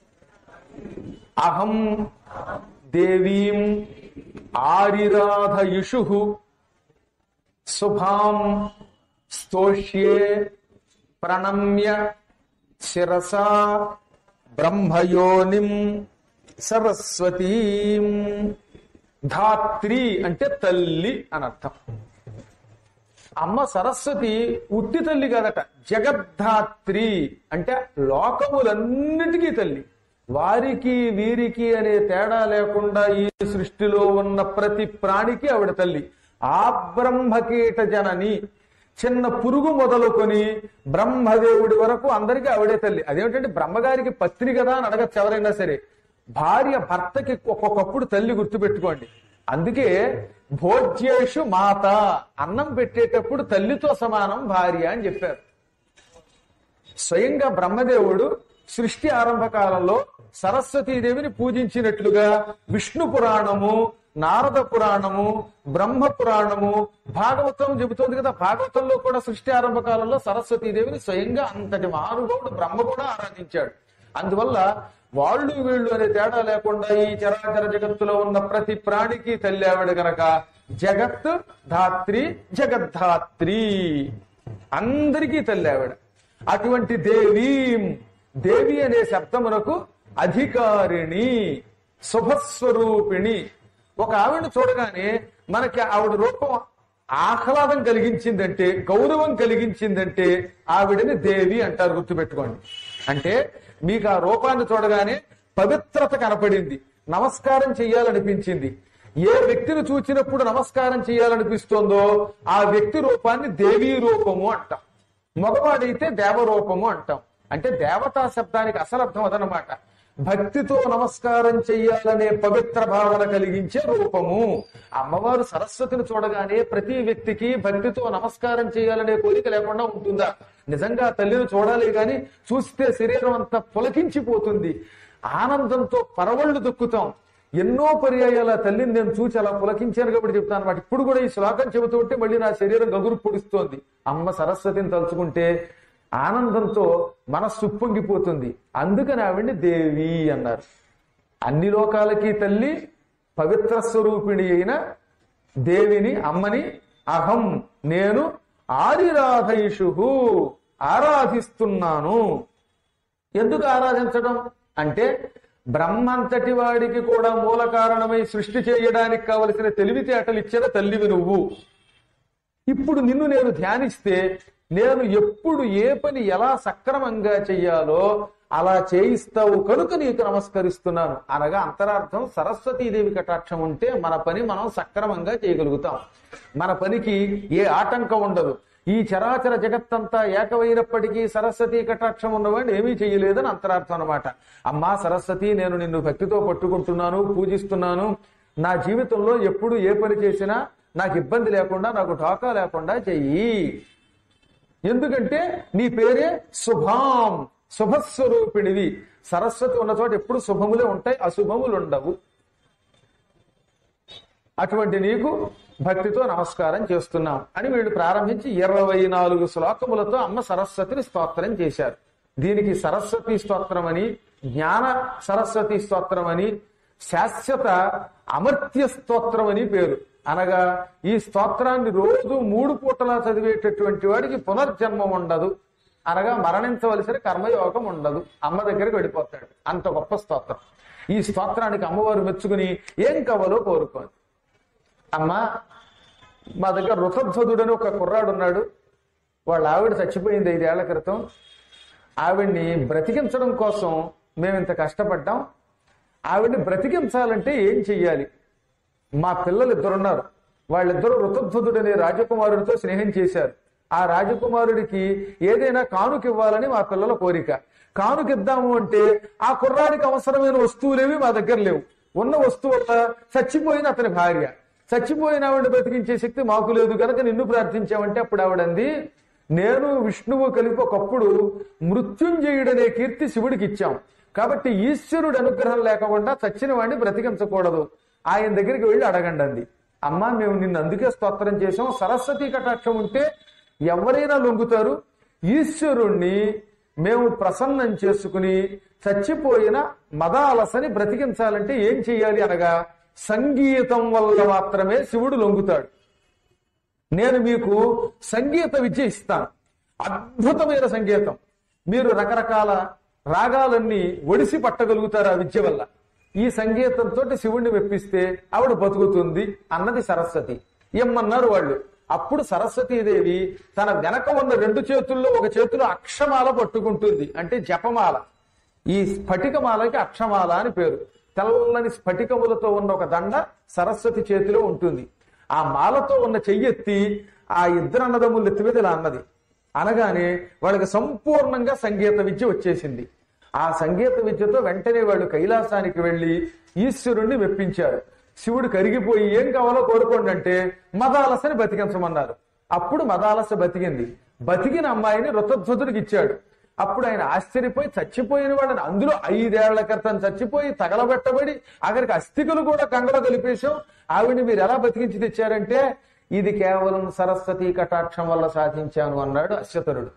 అహం దేవీం ఆరిరాధయుషు శుభాం స్తోష్యే ప్రణమ్య శిరసా బ్రహ్మయోనిం సరస్వతీం ధాత్రి అంటే తల్లి అని అర్థం అమ్మ సరస్వతి ఉట్టి తల్లి కాదట జగద్ధాత్రి అంటే లోకములన్నిటికీ తల్లి వారికి వీరికి అనే తేడా లేకుండా ఈ సృష్టిలో ఉన్న ప్రతి ప్రాణికి ఆవిడ తల్లి ఆ బ్రహ్మకీట జనని చిన్న పురుగు మొదలుకొని బ్రహ్మదేవుడి వరకు అందరికీ ఆవిడే తల్లి అదేమిటంటే బ్రహ్మగారికి పత్ని కదా అని అడగచ్చు ఎవరైనా సరే భార్య భర్తకి ఒక్కొక్కప్పుడు తల్లి గుర్తుపెట్టుకోండి అందుకే భోజ్యేషు మాత అన్నం పెట్టేటప్పుడు తల్లితో సమానం భార్య అని చెప్పారు స్వయంగా బ్రహ్మదేవుడు సృష్టి ఆరంభ కాలంలో సరస్వతీదేవిని పూజించినట్లుగా విష్ణు పురాణము నారద పురాణము బ్రహ్మ పురాణము భాగవతం చెబుతోంది కదా భాగవతంలో కూడా సృష్టి ఆరంభ కాలంలో సరస్వతీదేవిని స్వయంగా అంతటి మహానుభావుడు బ్రహ్మ కూడా ఆరాధించాడు అందువల్ల వాళ్ళు వీళ్ళు అనే తేడా లేకుండా ఈ చరాచర జగత్తులో ఉన్న ప్రతి ప్రాణికి తల్లి ఆవిడ గనక జగత్ ధాత్రి జగద్ధాత్రి అందరికీ తల్లి ఆవిడ అటువంటి దేవీం దేవి అనే శబ్దమునకు అధికారిణి శుభస్వరూపిణి ఒక ఆవిడను చూడగానే మనకి ఆవిడ రూపం ఆహ్లాదం కలిగించిందంటే గౌరవం కలిగించిందంటే ఆవిడని దేవి అంటారు గుర్తుపెట్టుకోండి అంటే మీకు ఆ రూపాన్ని చూడగానే పవిత్రత కనపడింది నమస్కారం చెయ్యాలనిపించింది ఏ వ్యక్తిని చూచినప్పుడు నమస్కారం చేయాలనిపిస్తోందో ఆ వ్యక్తి రూపాన్ని దేవీ రూపము అంటాం మగవాడైతే దేవరూపము అంటాం అంటే దేవతా శబ్దానికి అసలు అర్థం అదనమాట భక్తితో నమస్కారం చెయ్యాలనే పవిత్ర భావన కలిగించే రూపము అమ్మవారు సరస్వతిని చూడగానే ప్రతి వ్యక్తికి భక్తితో నమస్కారం చేయాలనే కోరిక లేకుండా ఉంటుందా నిజంగా తల్లిని చూడాలి కానీ చూస్తే శరీరం అంతా పులకించిపోతుంది ఆనందంతో పరవళ్ళు దొక్కుతాం ఎన్నో పర్యాయాల తల్లిని నేను చూసి అలా పులకించాను కాబట్టి చెప్తాను అనమాట ఇప్పుడు కూడా ఈ శ్లోకం చెబుతూ ఉంటే మళ్ళీ నా శరీరం గగురు పొడుస్తోంది అమ్మ సరస్వతిని తలుచుకుంటే ఆనందంతో మనస్సు ఉప్పొంగిపోతుంది అందుకని ఆవిడ్ని దేవి అన్నారు అన్ని లోకాలకి తల్లి పవిత్ర స్వరూపిణి అయిన దేవిని అమ్మని అహం నేను ఆదిరాధయిషు ఆరాధిస్తున్నాను ఎందుకు ఆరాధించడం అంటే బ్రహ్మంతటి వాడికి కూడా మూల కారణమై సృష్టి చేయడానికి కావలసిన తెలివితేటలు ఇచ్చిన తల్లివి నువ్వు ఇప్పుడు నిన్ను నేను ధ్యానిస్తే నేను ఎప్పుడు ఏ పని ఎలా సక్రమంగా చెయ్యాలో అలా చేయిస్తావు కనుక నీకు నమస్కరిస్తున్నాను అనగా అంతరార్థం సరస్వతీదేవి కటాక్షం ఉంటే మన పని మనం సక్రమంగా చేయగలుగుతాం మన పనికి ఏ ఆటంకం ఉండదు ఈ చరాచర జగత్తంతా ఏకమైనప్పటికీ సరస్వతి కటాక్షం ఉన్నవాడిని ఏమీ చేయలేదని అంతరార్థం అనమాట అమ్మా సరస్వతి నేను నిన్ను భక్తితో పట్టుకుంటున్నాను పూజిస్తున్నాను నా జీవితంలో ఎప్పుడు ఏ పని చేసినా నాకు ఇబ్బంది లేకుండా నాకు ఢోకా లేకుండా చెయ్యి ఎందుకంటే నీ పేరే శుభాం శుభస్వరూపిణివి సరస్వతి ఉన్న చోట ఎప్పుడు శుభములే ఉంటాయి అశుభములు ఉండవు అటువంటి నీకు భక్తితో నమస్కారం చేస్తున్నాం అని వీళ్ళు ప్రారంభించి ఇరవై నాలుగు శ్లోకములతో అమ్మ సరస్వతిని స్తోత్రం చేశారు దీనికి సరస్వతి స్తోత్రం అని జ్ఞాన సరస్వతి స్తోత్రం అని శాశ్వత అమర్త్య స్తోత్రం అని పేరు అనగా ఈ స్తోత్రాన్ని రోజు మూడు పూటలా చదివేటటువంటి వాడికి పునర్జన్మ ఉండదు అనగా మరణించవలసిన కర్మయోగం ఉండదు అమ్మ దగ్గరికి వెళ్ళిపోతాడు అంత గొప్ప స్తోత్రం ఈ స్తోత్రానికి అమ్మవారు మెచ్చుకుని ఏం కావాలో కోరుకోండి అమ్మ మా దగ్గర రుతధ్వదుడని ఒక కుర్రాడు ఉన్నాడు వాళ్ళ ఆవిడ చచ్చిపోయింది ఐదేళ్ల క్రితం ఆవిడ్ని బ్రతికించడం కోసం మేము ఇంత కష్టపడ్డాం ఆవిడ్ని బ్రతికించాలంటే ఏం చెయ్యాలి మా పిల్లలు ఇద్దరున్నారు వాళ్ళిద్దరూ ఋతధ్వదుడనే రాజకుమారుడితో స్నేహం చేశారు ఆ రాజకుమారుడికి ఏదైనా కానుక ఇవ్వాలని మా పిల్లల కోరిక కానుక ఇద్దాము అంటే ఆ కుర్రాడికి అవసరమైన వస్తువులేవి మా దగ్గర లేవు ఉన్న వస్తువు వల్ల చచ్చిపోయిన అతని భార్య చచ్చిపోయిన ఆవిడ బ్రతికించే శక్తి మాకు లేదు కనుక నిన్ను ప్రార్థించామంటే అప్పుడు ఆవిడంది నేను విష్ణువు కలిపి ఒకప్పుడు మృత్యుంజయుడనే కీర్తి శివుడికి ఇచ్చాం కాబట్టి ఈశ్వరుడు అనుగ్రహం లేకుండా చచ్చిన వాడిని బ్రతికించకూడదు ఆయన దగ్గరికి వెళ్ళి అడగండి అంది అమ్మా మేము నిన్ను అందుకే స్తోత్రం చేసాం సరస్వతి కటాక్షం ఉంటే ఎవరైనా లొంగుతారు ఈశ్వరుణ్ణి మేము ప్రసన్నం చేసుకుని చచ్చిపోయిన మదాలసని బ్రతికించాలంటే ఏం చెయ్యాలి అనగా సంగీతం వల్ల మాత్రమే శివుడు లొంగుతాడు నేను మీకు సంగీత విద్య ఇస్తాను అద్భుతమైన సంగీతం మీరు రకరకాల రాగాలన్నీ ఒడిసి పట్టగలుగుతారు ఆ విద్య వల్ల ఈ సంగీతంతో శివుణ్ణి మెప్పిస్తే ఆవిడ బతుకుతుంది అన్నది సరస్వతి ఏమన్నారు వాళ్ళు అప్పుడు సరస్వతీదేవి తన వెనక ఉన్న రెండు చేతుల్లో ఒక చేతిలో అక్షమాల పట్టుకుంటుంది అంటే జపమాల ఈ స్ఫటికమాలకి అక్షమాల అని పేరు తెల్లని స్ఫటికములతో ఉన్న ఒక దండ సరస్వతి చేతిలో ఉంటుంది ఆ మాలతో ఉన్న చెయ్యెత్తి ఆ ఇద్దరు అన్నదమ్ములు ఎత్తి మీద ఇలా అన్నది అనగానే వాళ్ళకి సంపూర్ణంగా సంగీత విద్య వచ్చేసింది ఆ సంగీత విద్యతో వెంటనే వాళ్ళు కైలాసానికి వెళ్లి ఈశ్వరుణ్ణి మెప్పించారు శివుడు కరిగిపోయి ఏం కావాలో కోరుకోండి అంటే మదాలసని బతికించమన్నారు అప్పుడు మదాలస బతికింది బతికిన అమ్మాయిని రుతధ్వతుడికి ఇచ్చాడు అప్పుడు ఆయన ఆశ్చర్యపోయి చచ్చిపోయిన వాళ్ళని అందులో ఐదేళ్ల క్రితం చచ్చిపోయి తగలబెట్టబడి అక్కడికి అస్థికలు కూడా కంగలో కలిపేశాం ఆవిడ్ని మీరు ఎలా బతికించి తెచ్చారంటే ఇది కేవలం సరస్వతి కటాక్షం వల్ల సాధించాను అన్నాడు అశ్వతరుడు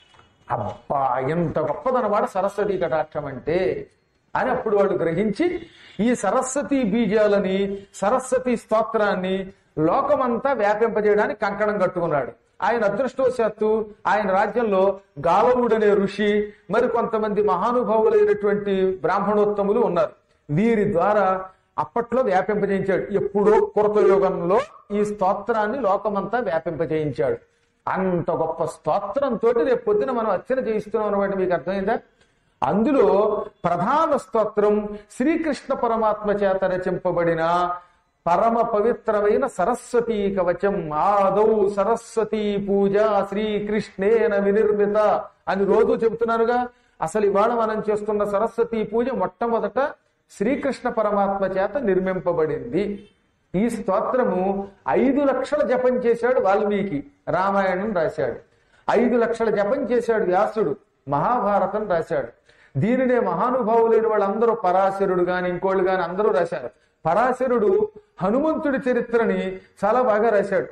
అబ్బా ఎంత గొప్పదనమాట సరస్వతి కటాక్షం అంటే అని అప్పుడు వాడు గ్రహించి ఈ సరస్వతి బీజాలని సరస్వతి స్తోత్రాన్ని లోకమంతా వ్యాపింపజేయడానికి కంకణం కట్టుకున్నాడు ఆయన అదృష్టవశాత్తు ఆయన రాజ్యంలో గాలవుడనే ఋషి మరి కొంతమంది మహానుభావులైనటువంటి బ్రాహ్మణోత్తములు ఉన్నారు వీరి ద్వారా అప్పట్లో వ్యాపింపజేయించాడు ఎప్పుడో కొరత యుగంలో ఈ స్తోత్రాన్ని లోకమంతా వ్యాపింపజేయించాడు అంత గొప్ప స్తోత్రంతో రేపు పొద్దున మనం అర్చన చేయిస్తున్నాం అనమాట మీకు అర్థమైందా అందులో ప్రధాన స్తోత్రం శ్రీకృష్ణ పరమాత్మ చేత రచింపబడిన పరమ పవిత్రమైన సరస్వతీ కవచం ఆదౌ సరస్వతీ పూజ శ్రీకృష్ణేన వినిర్మిత అని రోజు చెబుతున్నానుగా అసలు ఇవాళ మనం చేస్తున్న సరస్వతీ పూజ మొట్టమొదట శ్రీకృష్ణ పరమాత్మ చేత నిర్మింపబడింది ఈ స్తోత్రము ఐదు లక్షల జపం చేశాడు వాల్మీకి రామాయణం రాశాడు ఐదు లక్షల జపం చేశాడు వ్యాసుడు మహాభారతం రాశాడు దీనినే మహానుభావులైన వాళ్ళందరూ పరాశరుడు గాని ఇంకోళ్ళు గాని అందరూ రాశారు పరాశరుడు హనుమంతుడి చరిత్రని చాలా బాగా రాశాడు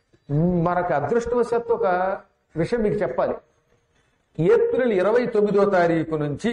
మనకు అదృష్టవశాత్తు ఒక విషయం మీకు చెప్పాలి ఏప్రిల్ ఇరవై తొమ్మిదో తారీఖు నుంచి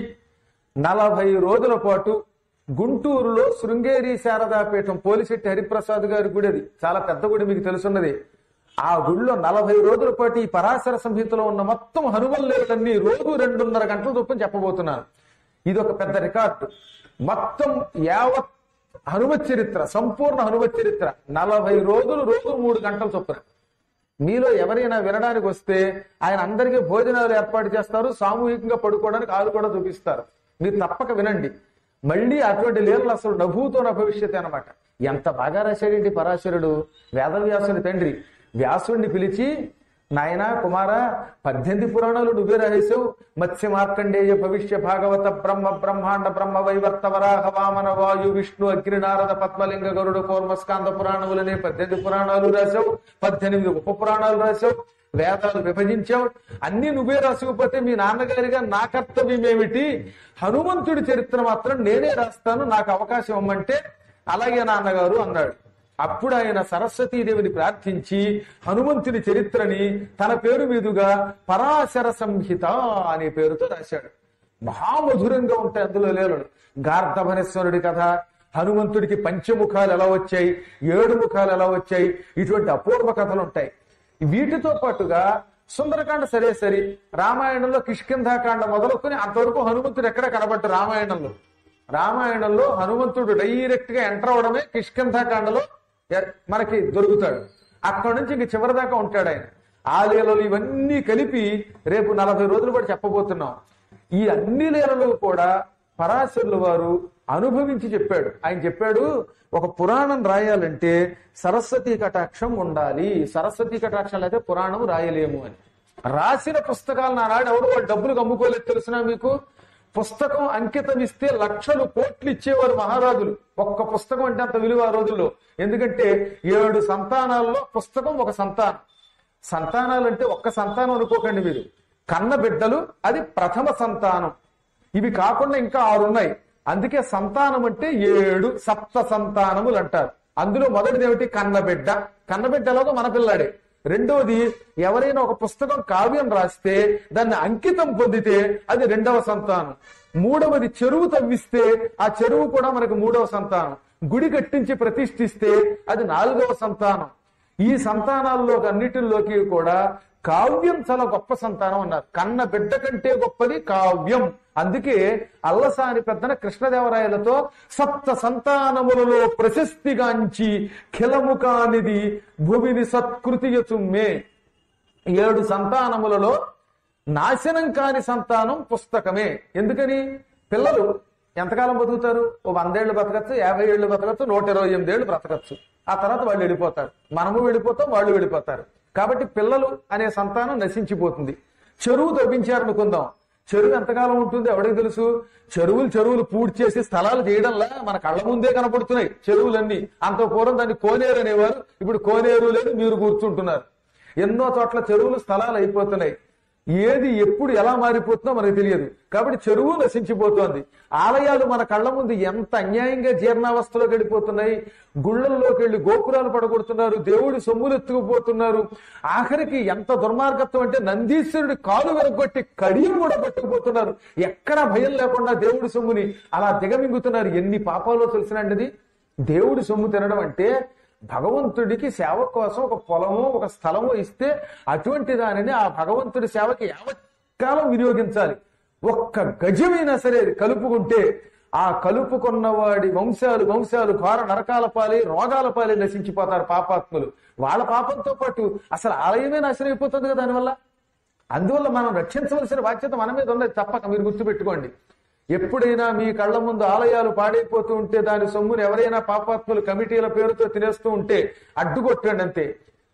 నలభై రోజుల పాటు గుంటూరులో శృంగేరి శారదాపీఠం పోలిశెట్టి హరిప్రసాద్ గారి గుడి అది చాలా పెద్ద గుడి మీకు తెలుసున్నది ఆ గుడిలో నలభై రోజుల పాటు ఈ పరాశర సంహితలో ఉన్న మొత్తం హనుమల్లేలన్నీ రోజు రెండున్నర గంటల చొప్పున చెప్పబోతున్నాను ఇది ఒక పెద్ద రికార్డు మొత్తం యావత్ హనుమత్ చరిత్ర సంపూర్ణ హనుమత్ చరిత్ర నలభై రోజులు రోజు మూడు గంటల చొప్పున మీలో ఎవరైనా వినడానికి వస్తే ఆయన అందరికీ భోజనాలు ఏర్పాటు చేస్తారు సామూహికంగా పడుకోవడానికి ఆరు కూడా చూపిస్తారు మీరు తప్పక వినండి మళ్ళీ అటువంటి లీలలు అసలు నభూతో నా భవిష్యత్ అనమాట ఎంత బాగా రాశాడేంటి పరాశరుడు వేదవ్యాసుని తండ్రి వ్యాసుడిని పిలిచి నాయనా కుమార పద్దెనిమిది పురాణాలు నువ్వే రాసేసావు మత్స్య మార్కండేయ భవిష్య భాగవత బ్రహ్మ బ్రహ్మాండ బ్రహ్మ వైవర్త వరాహ వామన వాయు విష్ణు అగ్ని నారద పద్మలింగ గరుడు కూర్మస్కాంద పురాణములనే పద్దెనిమిది పురాణాలు రాసావు పద్దెనిమిది ఉప పురాణాలు రాసావు వేదాలు విభజించావు అన్ని నువ్వే రాసిపోతే మీ నాన్నగారిగా నా కర్తవ్యం ఏమిటి హనుమంతుడి చరిత్ర మాత్రం నేనే రాస్తాను నాకు అవకాశం ఇమ్మంటే అలాగే నాన్నగారు అన్నాడు అప్పుడు ఆయన సరస్వతీదేవిని ప్రార్థించి హనుమంతుని చరిత్రని తన పేరు మీదుగా పరాశర సంహిత అనే పేరుతో రాశాడు మహామధురంగా ఉంటాయి అందులో లేలడు గార్ధభనేశ్వరుడి కథ హనుమంతుడికి పంచముఖాలు ఎలా వచ్చాయి ఏడు ముఖాలు ఎలా వచ్చాయి ఇటువంటి అపూర్వ కథలు ఉంటాయి వీటితో పాటుగా సుందరకాండ సరే సరి రామాయణంలో కిష్కింధాకాండ మొదలుకొని అంతవరకు హనుమంతుడు ఎక్కడ కనబడ్డు రామాయణంలో రామాయణంలో హనుమంతుడు డైరెక్ట్ గా ఎంటర్ అవడమే కిష్కింధాకాండలో ఎ- మనకి దొరుకుతాడు అక్కడి నుంచి ఇంక చివరి దాకా ఉంటాడు ఆయన ఆ లీలలు ఇవన్నీ కలిపి రేపు నలభై రోజులు పాటు చెప్పబోతున్నాం ఈ అన్ని లీలలు కూడా పరాశరుల వారు అనుభవించి చెప్పాడు ఆయన చెప్పాడు ఒక పురాణం రాయాలంటే సరస్వతి కటాక్షం ఉండాలి సరస్వతి కటాక్షం లేకపోతే పురాణం రాయలేము అని రాసిన పుస్తకాలు నానాడు ఎవరు వాళ్ళు డబ్బులు అమ్ముకోలేదు తెలిసిన మీకు పుస్తకం అంకితం ఇస్తే లక్షలు కోట్లు ఇచ్చేవారు మహారాజులు ఒక్క పుస్తకం అంటే అంత విలువ ఆ రోజుల్లో ఎందుకంటే ఏడు సంతానాల్లో పుస్తకం ఒక సంతానం సంతానాలు అంటే ఒక్క సంతానం అనుకోకండి మీరు కన్న బిడ్డలు అది ప్రథమ సంతానం ఇవి కాకుండా ఇంకా ఆరు ఉన్నాయి అందుకే సంతానం అంటే ఏడు సప్త సంతానములు అంటారు అందులో మొదటిది ఏమిటి కన్నబిడ్డ కన్నబిడ్డ ఎలాగో మన పిల్లాడే రెండవది ఎవరైనా ఒక పుస్తకం కావ్యం రాస్తే దాన్ని అంకితం పొందితే అది రెండవ సంతానం మూడవది చెరువు తవ్విస్తే ఆ చెరువు కూడా మనకు మూడవ సంతానం గుడి కట్టించి ప్రతిష్ఠిస్తే అది నాలుగవ సంతానం ఈ సంతానాల్లో అన్నిటిలోకి కూడా కావ్యం చాలా గొప్ప సంతానం అన్నారు కన్న బిడ్డ కంటే గొప్పది కావ్యం అందుకే అల్లసాని పెద్దన కృష్ణదేవరాయలతో సప్త సంతానములలో ప్రశస్తిగాంచి ఖిలము కానిది భూమిని సత్కృతియచుమ్మే ఏడు సంతానములలో నాశనం కాని సంతానం పుస్తకమే ఎందుకని పిల్లలు ఎంతకాలం బతుకుతారు ఓ వందేళ్లు బతకచ్చు యాభై ఏళ్ళు బతకచ్చు నూట ఇరవై ఎనిమిది ఏళ్ళు బ్రతకచ్చు ఆ తర్వాత వాళ్ళు వెళ్ళిపోతారు మనము వెళ్ళిపోతాం వాళ్ళు వెళ్ళిపోతారు కాబట్టి పిల్లలు అనే సంతానం నశించిపోతుంది చెరువు తవ్వించారనుకుందాం చెరువు ఎంతకాలం ఉంటుంది ఎవడికి తెలుసు చెరువులు చెరువులు పూర్తి చేసి స్థలాలు చేయడంలా మన కళ్ళ ముందే కనపడుతున్నాయి చెరువులన్నీ అంత పూర్వం దాన్ని కోనేరు అనేవారు ఇప్పుడు కోనేరు లేదు మీరు కూర్చుంటున్నారు ఎన్నో చోట్ల చెరువులు స్థలాలు అయిపోతున్నాయి ఏది ఎప్పుడు ఎలా మారిపోతుందో మనకు తెలియదు కాబట్టి చెరువు నశించిపోతోంది ఆలయాలు మన కళ్ళ ముందు ఎంత అన్యాయంగా జీర్ణావస్థలోకి వెళ్ళిపోతున్నాయి గుళ్ళల్లోకి వెళ్ళి గోపురాలు పడగొడుతున్నారు దేవుడి సొమ్ములు ఎత్తుకుపోతున్నారు ఆఖరికి ఎంత దుర్మార్గత్వం అంటే నందీశ్వరుడి కాలు వెరగొట్టి కడియం కూడా పట్టుకుపోతున్నారు ఎక్కడా భయం లేకుండా దేవుడి సొమ్ముని అలా దిగమింగుతున్నారు ఎన్ని పాపాలో తెలిసినండిది దేవుడి సొమ్ము తినడం అంటే భగవంతుడికి సేవ కోసం ఒక పొలము ఒక స్థలము ఇస్తే అటువంటి దానిని ఆ భగవంతుడి సేవకి యావత్కాలం వినియోగించాలి ఒక్క గజమైనా సరే అది కలుపుకుంటే ఆ కలుపుకున్న వాడి వంశాలు వంశాలు ఘోర నరకాల పాలి రోగాల పాలి నశించిపోతారు పాపాత్ములు వాళ్ళ పాపంతో పాటు అసలు ఆలయమే నాశనం అయిపోతుంది కదా దానివల్ల అందువల్ల మనం రక్షించవలసిన బాధ్యత మన మీద ఉన్నది తప్పక మీరు గుర్తుపెట్టుకోండి ఎప్పుడైనా మీ కళ్ళ ముందు ఆలయాలు పాడైపోతూ ఉంటే దాని సొమ్మును ఎవరైనా పాపాత్ములు కమిటీల పేరుతో తినేస్తూ ఉంటే అడ్డుకొట్టండి అంతే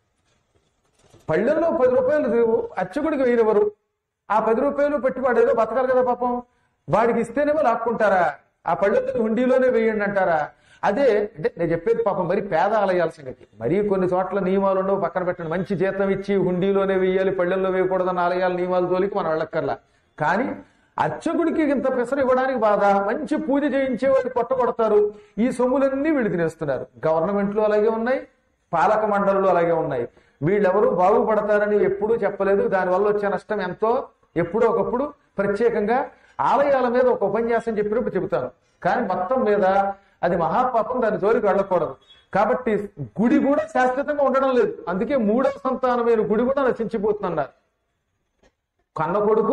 పళ్ళెల్లో పది రూపాయలు అర్చకుడికి వేయనివ్వరు ఆ పది రూపాయలు పెట్టుబడి ఏదో బతకాలి కదా పాపం వాడికి ఇస్తేనేమో లాక్కుంటారా ఆ పళ్ళెల్లో హుండీలోనే వేయండి అంటారా అదే అంటే నేను చెప్పేది పాపం మరి పేద ఆలయాల సంగతి మరీ కొన్ని చోట్ల నియమాలు ఉండవు పక్కన పెట్టండి మంచి జీతం ఇచ్చి హుండీలోనే వేయాలి పళ్ళెల్లో వేయకూడదన్న ఆలయాల నియమాలు తోలికి మనం వెళ్ళక్కర్లా కానీ అర్చకుడికి ఇంత పెసరు ఇవ్వడానికి బాధ మంచి పూజ చేయించే వాళ్ళు కొట్టగొడతారు ఈ సొమ్ములన్నీ వీళ్ళు తినేస్తున్నారు గవర్నమెంట్లు అలాగే ఉన్నాయి పాలక మండలులు అలాగే ఉన్నాయి వీళ్ళెవరూ బాగుపడతారని ఎప్పుడూ చెప్పలేదు దానివల్ల వచ్చే నష్టం ఎంతో ఎప్పుడో ఒకప్పుడు ప్రత్యేకంగా ఆలయాల మీద ఒక ఉపన్యాసం చెప్పినప్పుడు చెబుతాను కానీ మొత్తం మీద అది మహాపాపం దాని జోలికి వెళ్ళకూడదు కాబట్టి గుడి కూడా శాశ్వతంగా ఉండడం లేదు అందుకే మూడవ సంతానమైన గుడి కూడా నశించిపోతున్నారు కన్న కొడుకు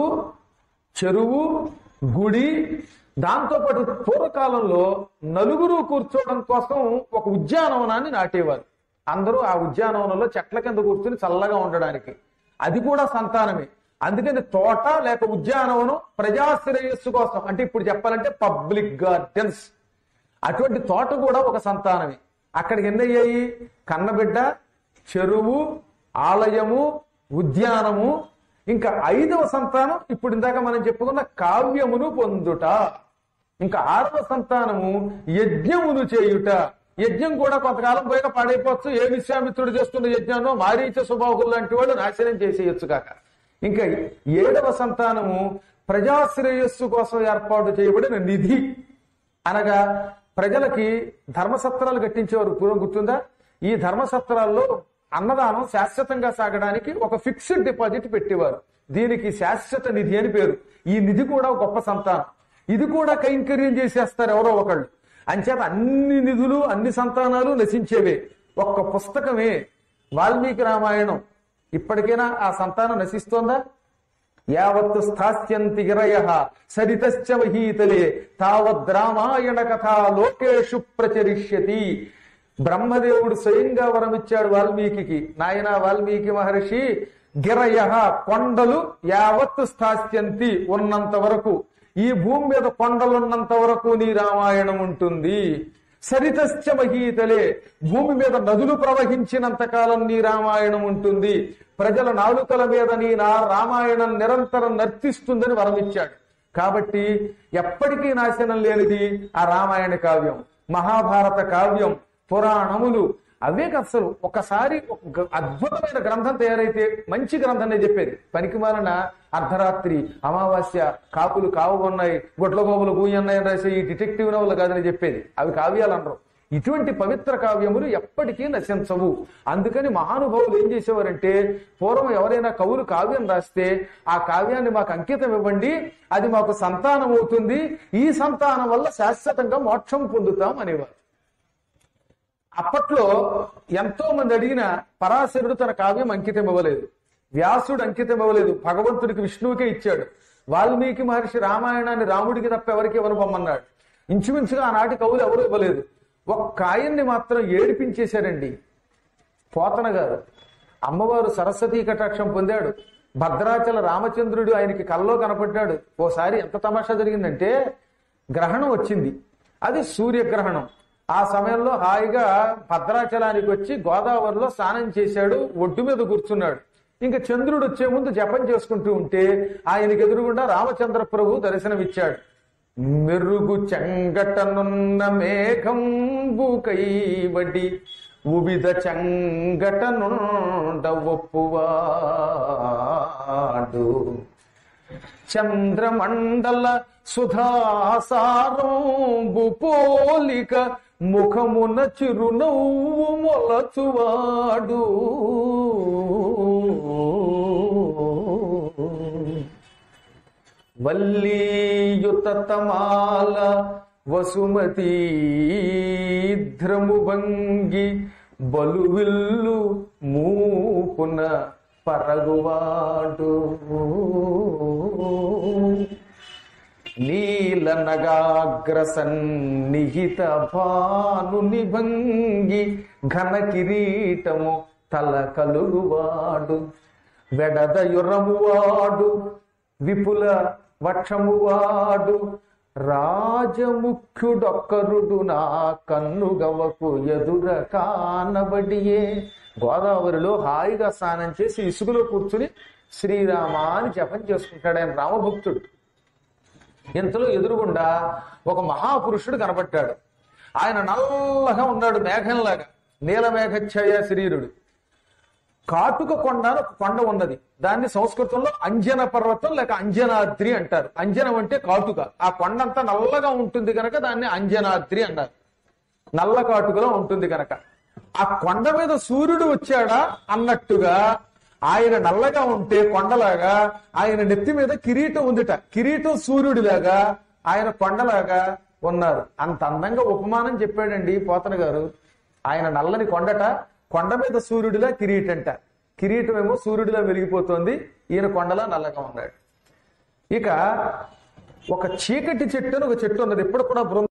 చెరువు గుడి దాంతోపాటు పూర్వకాలంలో నలుగురు కూర్చోవడం కోసం ఒక ఉద్యానవనాన్ని నాటేవారు అందరూ ఆ ఉద్యానవనంలో చెట్ల కింద కూర్చుని చల్లగా ఉండడానికి అది కూడా సంతానమే అందుకని తోట లేక ఉద్యానవనం ప్రజాశ్రేయస్సు కోసం అంటే ఇప్పుడు చెప్పాలంటే పబ్లిక్ గార్డెన్స్ అటువంటి తోట కూడా ఒక సంతానమే అక్కడికి ఎన్ని అయ్యాయి కన్నబిడ్డ చెరువు ఆలయము ఉద్యానము ఇంకా ఐదవ సంతానం ఇప్పుడు ఇందాక మనం చెప్పుకున్న కావ్యమును పొందుట ఇంకా ఆరవ సంతానము యజ్ఞమును చేయుట యజ్ఞం కూడా కొంతకాలం పోయిన పాడైపోవచ్చు ఏ విశ్వామిత్రుడు చేస్తున్న యజ్ఞంలో మారీచ సుబాహులు లాంటి వాళ్ళు నాశనం చేసేయచ్చు కాక ఇంకా ఏడవ సంతానము ప్రజాశ్రేయస్సు కోసం ఏర్పాటు చేయబడిన నిధి అనగా ప్రజలకి ధర్మసత్రాలు కట్టించేవారు పూర్వం గుర్తుందా ఈ ధర్మసత్రాల్లో అన్నదానం శాశ్వతంగా సాగడానికి ఒక ఫిక్స్డ్ డిపాజిట్ పెట్టేవారు దీనికి శాశ్వత నిధి అని పేరు ఈ నిధి కూడా ఒక గొప్ప సంతానం ఇది కూడా కైంకర్యం చేసేస్తారు ఎవరో ఒకళ్ళు అంచేత అన్ని నిధులు అన్ని సంతానాలు నశించేవే ఒక్క పుస్తకమే వాల్మీకి రామాయణం ఇప్పటికైనా ఆ సంతానం నశిస్తోందా యావత్తు స్థాస్యంతి గిరయ సరితశ్చ మహీతలే తావద్ రామాయణ కథ లోకేషు ప్రచరిష్యతి బ్రహ్మదేవుడు స్వయంగా వరమిచ్చాడు వాల్మీకి నాయన వాల్మీకి మహర్షి గిరయ కొండలు యావత్తు స్థాస్యంతి ఉన్నంత వరకు ఈ భూమి మీద కొండలున్నంత వరకు నీ రామాయణం ఉంటుంది సరితశ్చ మహీతలే భూమి మీద నదులు ప్రవహించినంత కాలం నీ రామాయణం ఉంటుంది ప్రజల నాలుకల మీద నీ నా రామాయణం నిరంతరం నర్తిస్తుందని వరమిచ్చాడు కాబట్టి ఎప్పటికీ నాశనం లేనిది ఆ రామాయణ కావ్యం మహాభారత కావ్యం పురాణములు అవే అసలు ఒకసారి ఒక గ- అద్భుతమైన గ్రంథం తయారైతే మంచి గ్రంథం నేను చెప్పేది పనికి మాలిన అర్ధరాత్రి అమావాస్య కాపులు కావు ఉన్నాయి గొడ్ల గోపులు కూయన్నాయని రాసే ఈ డిటెక్టివ్ నవలు కాదని చెప్పేది అవి కావ్యాలు అనరు ఇటువంటి పవిత్ర కావ్యములు ఎప్పటికీ నశించవు అందుకని మహానుభావులు ఏం చేసేవారంటే పూర్వం ఎవరైనా కవులు కావ్యం రాస్తే ఆ కావ్యాన్ని మాకు అంకితం ఇవ్వండి అది మాకు సంతానం అవుతుంది ఈ సంతానం వల్ల శాశ్వతంగా మోక్షం పొందుతాం అనేవారు అప్పట్లో ఎంతో మంది అడిగిన పరాశరుడు తన కావ్యం అంకితం ఇవ్వలేదు వ్యాసుడు అంకితం ఇవ్వలేదు భగవంతుడికి విష్ణువుకే ఇచ్చాడు వాల్మీకి మహర్షి రామాయణాన్ని రాముడికి తప్ప ఎవరికి ఎవరు పొమ్మన్నాడు ఇంచుమించుగా ఆనాటి కవులు ఎవరు ఇవ్వలేదు ఒక్క ఆయన్ని మాత్రం ఏడిపించేశారండి పోతన గారు అమ్మవారు సరస్వతీ కటాక్షం పొందాడు భద్రాచల రామచంద్రుడు ఆయనకి కల్లో కనపడ్డాడు ఓసారి ఎంత తమాషా జరిగిందంటే గ్రహణం వచ్చింది అది సూర్యగ్రహణం ఆ సమయంలో హాయిగా భద్రాచలానికి వచ్చి గోదావరిలో స్నానం చేశాడు ఒడ్డు మీద కూర్చున్నాడు ఇంకా చంద్రుడు వచ్చే ముందు జపం చేసుకుంటూ ఉంటే ఆయనకి ఎదురుగుండా రామచంద్ర ప్రభు దర్శనమిచ్చాడు మెరుగు చెంగటనున్న మేఘంబు కైబడి ఉవిధ చెంగటనుండ ఒప్పువాడు చంద్రమండల సుధాసారంబు పోలిక ముఖమున చిరునవ్వు మొలచువాడు వల్లీయుత తమాల వసుమతీధ్రము భంగి బలువిల్లు మూపున పరగువాడు నీల నగాగ్ర సన్నిహిత భాను నిభంగి ఘన కిరీటము తల కలుగువాడు వెడదయురమువాడు విపుల వక్షమువాడు రాజముఖ్యుడొక్కరుడు నా కన్నుగవకు ఎదుర కానబడియే గోదావరిలో హాయిగా స్నానం చేసి ఇసుకలో కూర్చుని శ్రీరామ అని జపం చేసుకుంటాడు ఆయన రామభక్తుడు ఇంతలో ఎదురుగుండా ఒక మహాపురుషుడు కనబట్టాడు ఆయన నల్లగా ఉన్నాడు మేఘంలాగా నీలమేఘఛాయ శరీరుడు కాటుక కొండ అని ఒక కొండ ఉన్నది దాన్ని సంస్కృతంలో అంజన పర్వతం లేక అంజనాద్రి అంటారు అంజనం అంటే కాటుక ఆ కొండ అంతా నల్లగా ఉంటుంది కనుక దాన్ని అంజనాద్రి అన్నారు నల్ల కాటుకలో ఉంటుంది కనుక ఆ కొండ మీద సూర్యుడు వచ్చాడా అన్నట్టుగా ఆయన నల్లగా ఉంటే కొండలాగా ఆయన నెత్తి మీద కిరీటం ఉందిట కిరీటం సూర్యుడిలాగా ఆయన కొండలాగా ఉన్నారు అంత అందంగా ఉపమానం చెప్పాడండి పోతన గారు ఆయన నల్లని కొండట కొండ మీద సూర్యుడిలా కిరీటంట కిరీటం ఏమో సూర్యుడిలా వెలిగిపోతోంది ఈయన కొండలా నల్లగా ఉన్నాడు ఇక ఒక చీకటి చెట్టు అని ఒక చెట్టు ఉన్నది ఎప్పుడు కూడా బృంద